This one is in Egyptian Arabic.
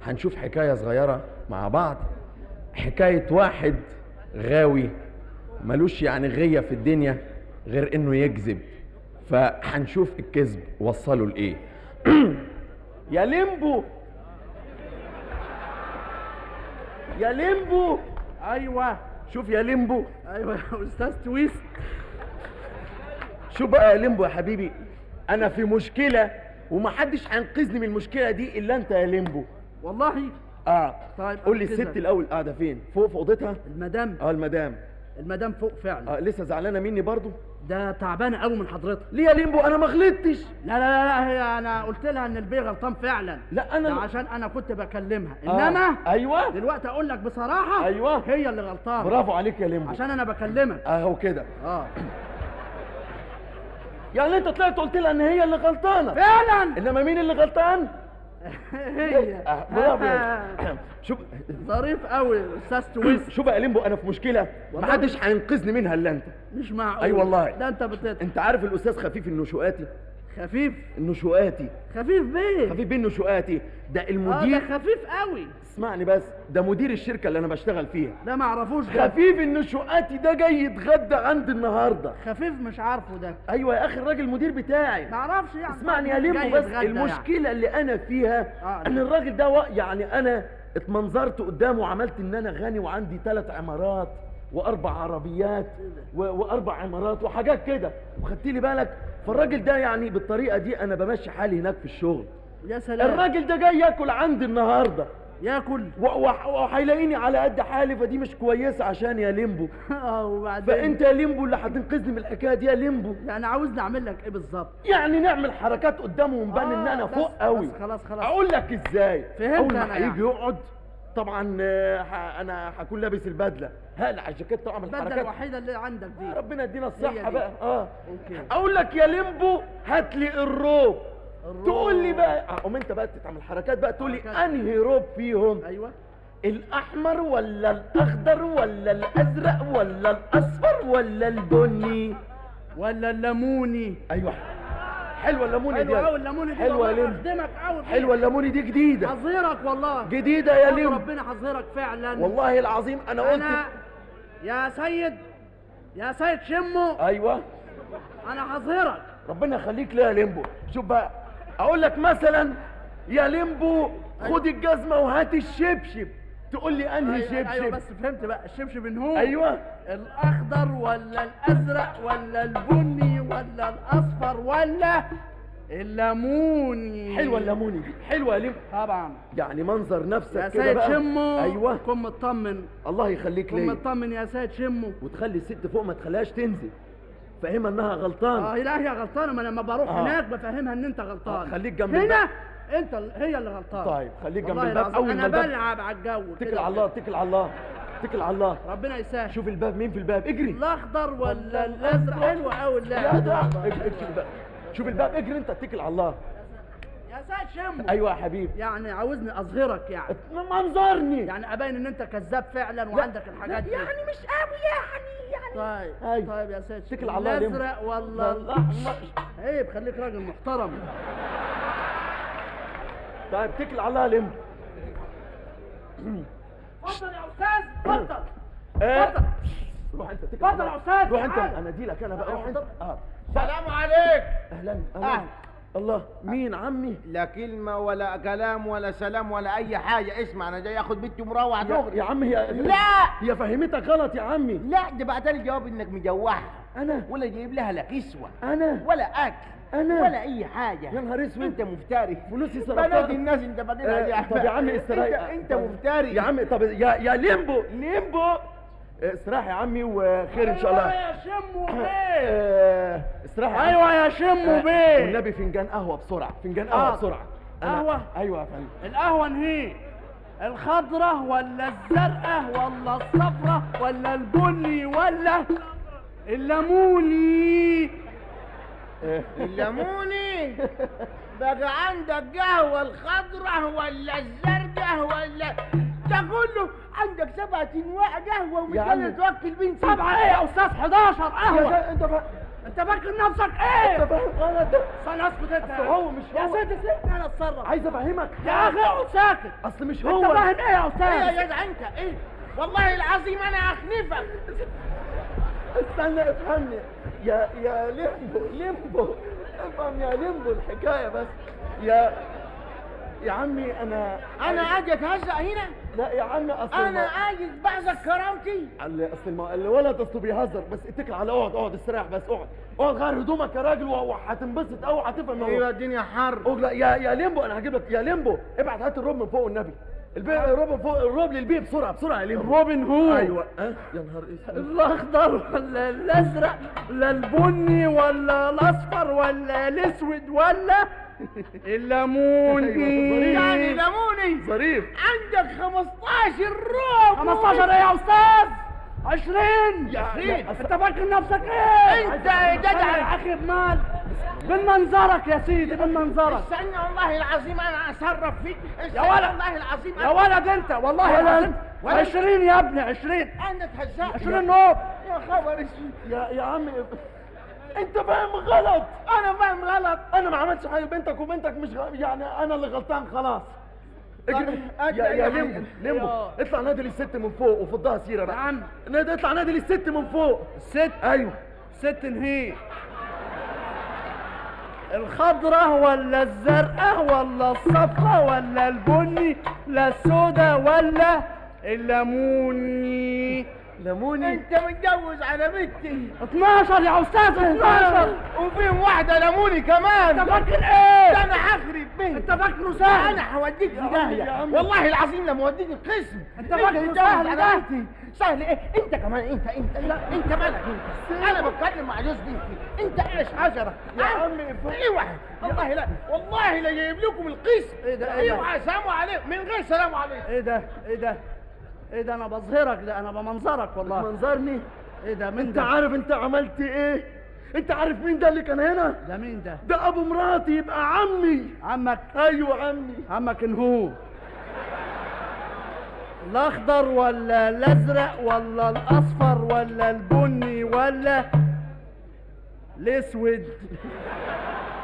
هنشوف حكايه صغيره مع بعض حكايه واحد غاوي ملوش يعني غيه في الدنيا غير انه يكذب فهنشوف الكذب وصله لايه يا ليمبو يا ليمبو ايوه شوف يا ليمبو ايوه يا استاذ تويست شوف بقى يا ليمبو يا حبيبي انا في مشكله ومحدش هينقذني من المشكله دي الا انت يا ليمبو والله اه طيب قول لي أنقذك. الست الاول قاعده فين فوق في اوضتها المدام اه المدام المدام فوق فعلا اه لسه زعلانه مني برضو ده تعبانه قوي من حضرتك ليه يا ليمبو انا ما غلطتش لا لا لا, لا هي انا قلت لها ان البيه غلطان فعلا لا انا ده عشان انا كنت بكلمها آه. انما ايوه دلوقتي اقول لك بصراحه أيوة. هي اللي غلطانه برافو عليك يا ليمبو عشان انا بكلمك اهو كده اه يعني انت طلعت قلت لها ان هي اللي غلطانه فعلا انما مين اللي غلطان هي آه، برافو شوف ظريف قوي استاذ تويست شوف يا ليمبو انا في مشكله والله. محدش هينقذني منها الا انت مش معقول أي والله. ده انت بتضحك انت عارف الاستاذ خفيف النشواتي خفيف النشواتي خفيف بيه خفيف بيه النشواتي ده اه ده المدير خفيف قوي اسمعني بس ده مدير الشركه اللي انا بشتغل فيها ده ما اعرفوش ده خفيف النشواتي ده جاي يتغدى عندي النهارده خفيف مش عارفه ده ايوه يا اخي الراجل المدير بتاعي ما اعرفش يعني اسمعني يا ليمبو جاي بس يتغدى المشكله اللي انا فيها آه. ان الراجل ده وا- يعني انا اتمنظرت قدامه وعملت ان انا غني وعندي ثلاث عمارات واربع عربيات و... واربع عمارات وحاجات كده وخدت لي بالك فالراجل ده يعني بالطريقه دي انا بمشي حالي هناك في الشغل يعني. يا سلام الراجل ده جاي ياكل عندي النهارده ياكل و- و- وهيلاقيني على قد حالي فدي مش كويسه عشان يا ليمبو اه وبعدين فانت يا ليمبو اللي هتنقذني من الحكايه دي يا ليمبو يعني عاوزني اعمل لك ايه بالظبط يعني نعمل حركات قدامه ونبان ان آه، انا بس- فوق قوي بس خلاص خلاص اقول لك ازاي فهمت اول أنا ما يعني. هيجي يقعد طبعا آه، ح- انا هكون لابس البدله هقلع الجاكيت طبعا من البدله الحركات الوحيده اللي عندك دي ربنا يدينا هي الصحه دي. بقى اه اوكي اقول لك يا ليمبو هات لي الروب الروب. تقول لي بقى آه، قوم انت بقى تعمل حركات بقى تقول لي حركات. انهي روب فيهم ايوه الاحمر ولا الاخضر ولا الازرق ولا الاصفر ولا البني ولا الليموني ايوه حلوه الليموني دي حلوه قوي الليموني دي حلوه يا والله ليمبو بخدمك قوي حلوه الليموني دي جديده حظيرك والله جديده يا والله ليمبو ربنا حظيرك فعلا والله العظيم انا قلت انا يا سيد يا سيد شمو ايوه انا حظيرك ربنا يخليك ليه يا ليمبو شوف بقى اقول لك مثلا يا ليمبو خد الجزمه وهات الشبشب تقول لي انهي ايوه, أيوة شبشب بس فهمت بقى الشبشب ان هو ايوه الاخضر ولا الازرق ولا البني ولا الاصفر ولا الليموني حلوه الليموني دي حلوه يا ليمبو طبعا يعني منظر نفسك يا كده سيد بقى شمو ايوه كن مطمن الله يخليك كن ليا مطمن يا سيد شمو وتخلي الست فوق ما تخليهاش تنزل فاهمها انها غلطانه اه لا هي غلطانه ما انا لما بروح آه. هناك بفهمها ان انت غلطان آه، خليك جنب هنا الباب. انت ال- هي اللي غلطانه طيب خليك جنب والله الباب العظيم اول ما انا الباب بلعب على الجو اتكل كده على الله اتكل على الله اتكل على الله ربنا يسهل شوف الباب مين في الباب اجري الاخضر ولا الازرق حلوه قوي لا اللعبه ده دي والله. اجري اجري شوف الباب شوف الباب اجري انت اتكل على الله يا سيد شمو ايوه يا حبيبي يعني عاوزني اظهرك يعني منظرني يعني ابين ان انت كذاب فعلا وعندك الحاجات دي يعني مش قوي يعني يعني طيب أيوة. طيب يا سيد اتكل على الله يا لمبو. الازرق ولا الاحمر عيب خليك راجل محترم طيب اتكل على الله يا لمبو اتفضل يا استاذ اتفضل آه. اتفضل روح انت اتكل اتفضل على يا الله. أستاذ، روح انت تعال. انا دي لك انا بقى روح انت اه سلام عليك اهلا اهلا أهلا. الله مين عمي لا كلمة ولا كلام ولا سلام ولا أي حاجة اسمع أنا جاي آخد بنتي مروح يا, دغري يا عمي هي لا هي فهمتك غلط يا عمي لا ده بعتلي جواب إنك مجوعها انا ولا جايب لها لا كسوة انا ولا أكل أنا؟ ولا أي حاجة يا نهار اسود. أنت مفتري فلوسي بنات سرقتها الناس أنت بعدين آه، عليها طب يا عمي استريح أنت, انت طب- مفتري يا عمي طب يا يا ليمبو ليمبو آه، استراح يا عمي وخير ان شاء ايوه الله يا شمو بيه آه، استراح يا عمي. ايوه يا شمو آه، بيه والنبي فنجان قهوه بسرعه فنجان قهوه آه. بسرعه أنا- قهوة؟ ايوه يا فندم القهوه نهي الخضرة ولا الزرقاء ولا الصفرة ولا البني ولا الليموني آه، الليموني بقى عندك قهوة الخضرة ولا الزرقاء ولا ده كله عندك سبعة انواع قهوة ومش يا قادر عمي. توكل بنتي سبعة ايه يا استاذ 11 يا قهوة ده- انت ف... انت فاكر نفسك ايه انت فاهم غلط ده استنى اسكت انت أصل هو مش يا هو. سيدي سيبني انا اتصرف عايز افهمك يا اخي اقعد ساكت اصل مش انت هو فاهم ايه يا ايه استاذ يا جدع انت ايه والله العظيم انا اخنفك استنى افهمني يا يا ليمبو ليمبو افهم يا ليمبو الحكايه بس يا يا عمي انا انا اجي اتهزق هنا لا يا عمي اصل انا الم- اجي بعزك كرامتي ال- اصل الم- الولد اصله بيهزر بس اتكل على اقعد اقعد استريح بس اقعد اقعد غير هدومك يا راجل و- وهتنبسط قوي هتفهم ايوه هو الدنيا حر اقعد لا يا يا ليمبو انا هجيب لك يا ليمبو ابعت هات الروب من فوق النبي البي الروب من فوق الروب للبي بسرعه بسرعه يا ليمبو روبن هود ايوه اه يا نهار اسود الاخضر ولا الازرق ولا البني ولا الاصفر ولا الاسود ولا الليموني يعني لموني ظريف عندك 15 روب 15 ايه يا استاذ 20 يا- يا- انت فاكر نفسك ايه انت يا جدع. يا اخي بمال من منظرك يا سيدي من منظرك استنى والله العظيم انا اتصرف فيك يا ولد. والله العظيم يا ولد انت والله ولد. العظيم ولد. 20 يا ابني 20 انا اتهزقت 20 نوب يا خبر اسود يا يا عمي انت فاهم غلط انا فاهم غلط انا ما عملتش حاجه بنتك وبنتك مش غ... يعني انا اللي غلطان خلاص اجري. أجري يا يا يا ليمبو حبيبي. ليمبو يا. اطلع نادي للست من فوق وفضها سيره يا بقى عم نادي اطلع نادي للست من فوق الست ايوه ست نهي الخضرة ولا الزرقاء ولا الصفرة ولا البني لا السودا ولا الليموني ليموني انت متجوز على بنتي 12 يا استاذ 12 وفيهم واحدة لموني كمان انت فاكر ده ايه انا هخرب بيتك انت فاكره سهل انا هوديك في عمي، داهية يا عمي. والله العظيم لما اوديك القسم انت فاكره تتجوز سهل على ده؟ بنتي. سهل ايه انت كمان انت انت لا انت مالك انت انا بتكلم مع جوز بنتي انت ايش حجرة يا ها؟ عمي، ف- اوعى والله لا والله لا جايب لكم القسم ايه ده، ايه ده؟ اوعى سلام عليكم من غير سلام عليكم ايه ده ايه ده ايه ده انا بظهرك ده انا بمنظرك والله منظرني ايه ده مين انت ده عارف انت عملت ايه انت عارف مين ده اللي كان هنا ده مين ده ده ابو مراتي يبقى عمي عمك ايوه عمي عمك هو الاخضر ولا الازرق ولا الاصفر ولا البني ولا الاسود